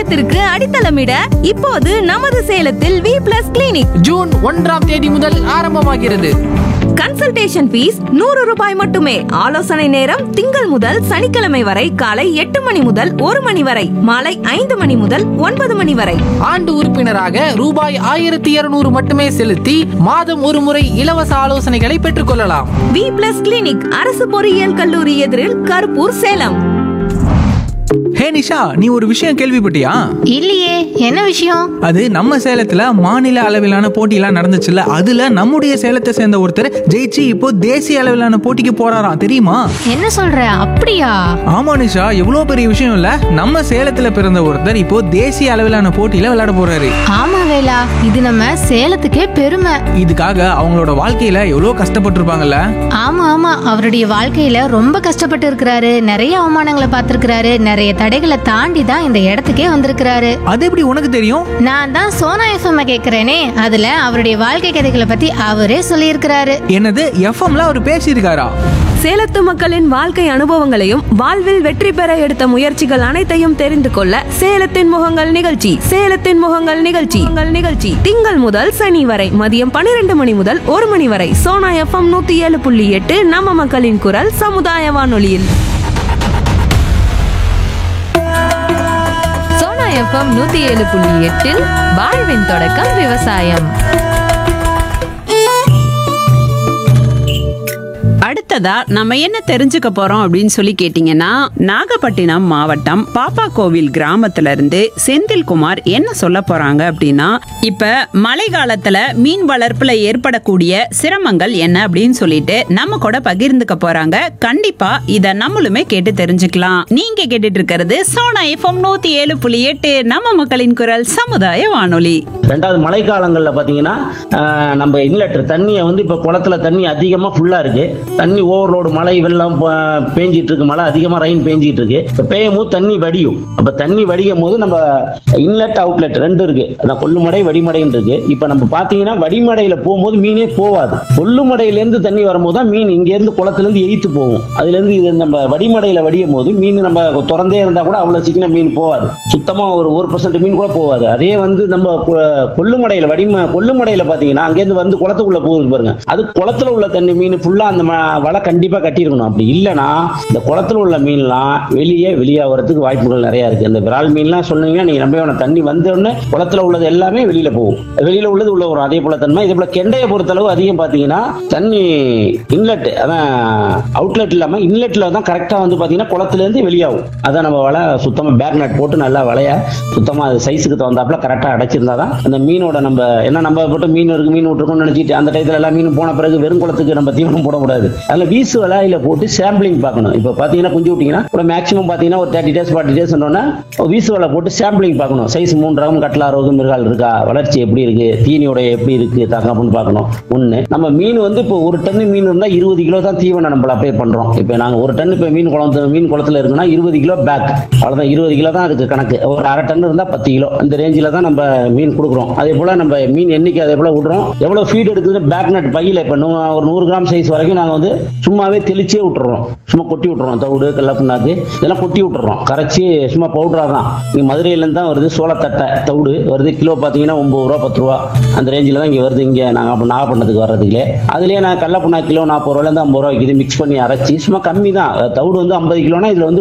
எதிர்காலத்திற்கு அடித்தளமிட இப்போது நமது சேலத்தில் வி பிளஸ் கிளினிக் ஜூன் ஒன்றாம் தேதி முதல் ஆரம்பமாகிறது கன்சல்டேஷன் ஃபீஸ் நூறு ரூபாய் மட்டுமே ஆலோசனை நேரம் திங்கள் முதல் சனிக்கிழமை வரை காலை எட்டு மணி முதல் ஒரு மணி வரை மாலை ஐந்து மணி முதல் ஒன்பது மணி வரை ஆண்டு உறுப்பினராக ரூபாய் ஆயிரத்தி இருநூறு மட்டுமே செலுத்தி மாதம் ஒரு முறை இலவச ஆலோசனைகளை பெற்றுக்கொள்ளலாம் வி பிளஸ் கிளினிக் அரசு பொறியியல் கல்லூரி எதிரில் கருப்பூர் சேலம் ஹே நிஷா நீ ஒரு விஷயம் கேள்விப்பட்டியா இல்லையே என்ன விஷயம் அது நம்ம சேலத்துல மாநில அளவிலான போட்டியெல்லாம் நடந்துச்சுல்ல அதுல நம்முடைய சேலத்தை சேர்ந்த ஒருத்தர் ஜெயிச்சு இப்போ தேசிய அளவிலான போட்டிக்கு போறாராம் தெரியுமா என்ன சொல்ற அப்படியா ஆமா நிஷா எவ்வளோ பெரிய விஷயம் இல்ல நம்ம சேலத்துல பிறந்த ஒருத்தர் இப்போ தேசிய அளவிலான போட்டியில விளையாட போறாரு ஆமா வேலா இது நம்ம சேலத்துக்கே பெருமை இதுக்காக அவங்களோட வாழ்க்கையில எவ்வளோ கஷ்டப்பட்டிருப்பாங்கல்ல ஆமா ஆமா அவருடைய வாழ்க்கையில ரொம்ப கஷ்டப்பட்டு இருக்கிறாரு நிறைய அவமானங்களை பார்த்திருக்கிறாரு நிறைய தடைகளை தாண்டி தான் இந்த இடத்துக்கே வந்திருக்கிறாரு அது எப்படி உனக்கு தெரியும் நான் தான் சோனா எஃப்எம் கேக்குறேனே அதுல அவருடைய வாழ்க்கை கதைகளை பத்தி அவரே சொல்லியிருக்கிறாரு என்னது எஃப்எம்ல அவர் பேசியிருக்காரா சேலத்து மக்களின் வாழ்க்கை அனுபவங்களையும் வாழ்வில் வெற்றி பெற எடுத்த முயற்சிகள் அனைத்தையும் தெரிந்து கொள்ள சேலத்தின் முகங்கள் நிகழ்ச்சி சேலத்தின் முகங்கள் நிகழ்ச்சி உங்கள் நிகழ்ச்சி திங்கள் முதல் சனி வரை மதியம் பன்னிரண்டு மணி முதல் ஒரு மணி வரை சோனா எஃப்எம் நூத்தி ஏழு புள்ளி எட்டு நம்ம மக்களின் குரல் சமுதாய வானொலியில் சோனா எஃப்எம் நூத்தி ஏழு புள்ளி எட்டில் வாழ்வின் தொடக்கம் விவசாயம் அடுத்ததா நம்ம என்ன தெரிஞ்சுக்க போறோம் அப்படின்னு சொல்லி கேட்டீங்கன்னா நாகப்பட்டினம் மாவட்டம் பாப்பாக்கோவில் கிராமத்துல இருந்து செந்தில்குமார் என்ன சொல்ல போறாங்க அப்படின்னா இப்ப மழை காலத்துல மீன் வளர்ப்புல ஏற்படக்கூடிய சிரமங்கள் என்ன அப்படின்னு சொல்லிட்டு நம்ம கூட பகிர்ந்துக்க போறாங்க கண்டிப்பா இத நம்மளுமே கேட்டு தெரிஞ்சுக்கலாம் நீங்க கேட்டுட்டு இருக்கிறது சோனா எஃப்எம் நூத்தி ஏழு புள்ளி எட்டு நம்ம மக்களின் குரல் சமுதாய வானொலி ரெண்டாவது மழைக்காலங்களில் பார்த்தீங்கன்னா ஆஹ், நம்ம இன்லெட் தண்ணியை வந்து இப்போ குளத்துல தண்ணி அதிகமாக ஃபுல்லாக இருக்கு தண்ணி ஓவர்லோடு மழை வெள்ளம் ப- பேஞ்சிட்டு இருக்கு மழை அதிகமாக ரெயின் பேஞ்சிட்டு இருக்கு இப்போ பெய்யும் போது தண்ணி வடியும் அப்போ தண்ணி வடியும் போது நம்ம இன்லெட் அவுட்லெட் ரெண்டு இருக்கு அதான் கொல்லுமடை வடிமடைன்னு இருக்கு இப்போ நம்ம பார்த்தீங்கன்னா வடிமடையில் போகும்போது மீனே போகாது கொல்லுமடையிலேருந்து தண்ணி வரும்போது தான் மீன் இங்கேருந்து குளத்துலேருந்து எய்த்து போகும் அதுலேருந்து இது நம்ம வடிமடையில் வடியும் போது மீன் நம்ம திறந்தே இருந்தால் கூட அவ்வளோ சீக்கிரம் மீன் போகாது சுத்தமாக ஒரு ஒரு பர்சன்ட் மீன் கூட போகாது அதே வந்து நம்ம கொ- கொல்லுமடையில வடிம கொல்லுமடையில பாத்தீங்கன்னா அங்கேருந்து வந்து குளத்துக்குள்ள போகுது பாருங்க அது குளத்துல உள்ள தண்ணி மீன் ஃபுல்லா அந்த ம- வலை கண்டிப்பா கட்டியிருக்கணும் அப்படி இல்லைன்னா இந்த குளத்துல உள்ள மீன்லாம் வெளியே வெளியாகிறதுக்கு வாய்ப்புகள் நிறைய இருக்கு இந்த விரால் மீன்லாம் சொன்னீங்கன்னா நீங்க நம்ப வேணாம் தண்ணி வந்த உடனே குளத்துல உள்ளது எல்லாமே வெளியில போகும் வெளியில உள்ளது உள்ள வரும் அதே போல தன்மை இதே போல கெண்டையை பொறுத்தளவு அதிகம் பாத்தீங்கன்னா தண்ணி இன்லெட் அதான் அவுட்லெட் இல்லாம இன்லெட்ல தான் கரெக்டா வந்து பாத்தீங்கன்னா குளத்துல இருந்து வெளியாகும் அதான் நம்ம வலை சுத்தமா பேக் நட் போட்டு நல்லா வலைய சுத்தமா அது சைஸுக்கு தகுந்தாப்புல கரெக்டா அடைச்சிருந்தா தான் அந்த மீனோட நம்ம என்ன நம்ம போட்டு மீன் இருக்கு மீன் விட்டுருக்கோம்னு நினைச்சிட்டு அந்த டயத்துல எல்லாம் மீன் போன பிறகு வெறும் குளத்துக்கு நம்ம தீவனம் போடக்கூடாது அதுல வீசு வலையில போட்டு சாம்பிளிங் பார்க்கணும் இப்போ பாத்தீங்கன்னா குஞ்சு விட்டீங்கன்னா கூட மேக்ஸிமம் பாத்தீங்கன்னா ஒரு தேர்ட்டி டேஸ் ஃபார்ட்டி டேஸ் வீசு வலை போட்டு சாம்பிளிங் பார்க்கணும் சைஸ் மூன்று ரகம் கட்லா ரோகு மிருகால் இருக்கா வளர்ச்சி எப்படி இருக்கு தீனியோட எப்படி இருக்கு தாக்கம் அப்படின்னு பார்க்கணும் ஒண்ணு நம்ம மீன் வந்து இப்போ ஒரு டன் மீன் இருந்தா இருபது கிலோ தான் தீவனம் நம்ம அப்ளை பண்றோம் இப்போ நாங்க ஒரு டன் இப்போ மீன் குளத்து மீன் குளத்துல இருக்குன்னா இருபது கிலோ பேக் அவ்வளவுதான் இருபது கிலோ தான் இருக்கு கணக்கு ஒரு அரை டன் இருந்தா பத்து கிலோ இந்த ரேஞ்சில தான் நம்ம மீன் கொடுக்குறோம் அதே போல நம்ம மீன் எண்ணிக்கை அதே போல விடுறோம் எவ்வளவு ஃபீட் எடுக்குது பேக் நட் பையில இப்போ நூ- ஒரு நூறு கிராம் சைஸ் வரைக்கும் நாங்க வந்து சும்மாவே தெளிச்சே விட்டுறோம் சும்மா கொட்டி விட்டுறோம் தவிடு கடல புண்ணாக்கு இதெல்லாம் கொட்டி விட்டுறோம் கரைச்சி சும்மா பவுடரா தான் இங்க மதுரையில இருந்து தான் வருது சோளத்தட்டை தவிடு வருது கிலோ பாத்தீங்கன்னா ஒன்பது ரூபா பத்து ரூபா அந்த ரேஞ்சில் தான் இங்க வருது இங்க நாங்க அப்ப நாகப்பட்டினத்துக்கு வர்றதுக்கு அதுலயே நான் கடல புண்ணாக்கு கிலோ நாற்பது ரூபாயில இருந்து ஐம்பது ரூபா விற்கிது மிக்ஸ் பண்ணி அரைச்சி சும்மா கம்மி தான் தவிடு வந்து ஐம்பது கிலோனா இதுல வந்து